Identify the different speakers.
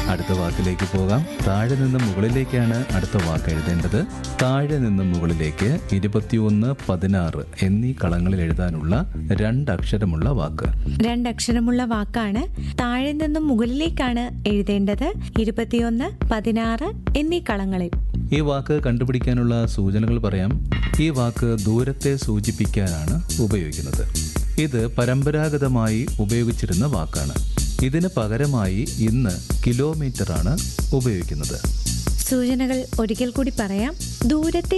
Speaker 1: അടുത്ത വാക്കിലേക്ക് പോകാം താഴെ നിന്ന് മുകളിലേക്കാണ് അടുത്ത വാക്ക് എഴുതേണ്ടത് താഴെ നിന്ന് മുകളിലേക്ക് ഇരുപത്തിയൊന്ന് പതിനാറ് എന്നീ കളങ്ങളിൽ എഴുതാനുള്ള രണ്ടക്ഷരമുള്ള വാക്ക്
Speaker 2: രണ്ടക്ഷരമുള്ള വാക്കാണ് താഴെ നിന്നും മുകളിലേക്കാണ് എഴുതേണ്ടത് ഇരുപത്തിയൊന്ന് പതിനാറ് എന്നീ കളങ്ങളിൽ
Speaker 1: ഈ വാക്ക് കണ്ടുപിടിക്കാനുള്ള സൂചനകൾ പറയാം ഈ വാക്ക് ദൂരത്തെ സൂചിപ്പിക്കാനാണ് ഉപയോഗിക്കുന്നത് ഇത് പരമ്പരാഗതമായി ഉപയോഗിച്ചിരുന്ന വാക്കാണ് ഇതിന് പകരമായി ഇന്ന് കിലോമീറ്ററാണ് ഉപയോഗിക്കുന്നത്
Speaker 2: സൂചനകൾ ഒരിക്കൽ കൂടി പറയാം ദൂരത്തെ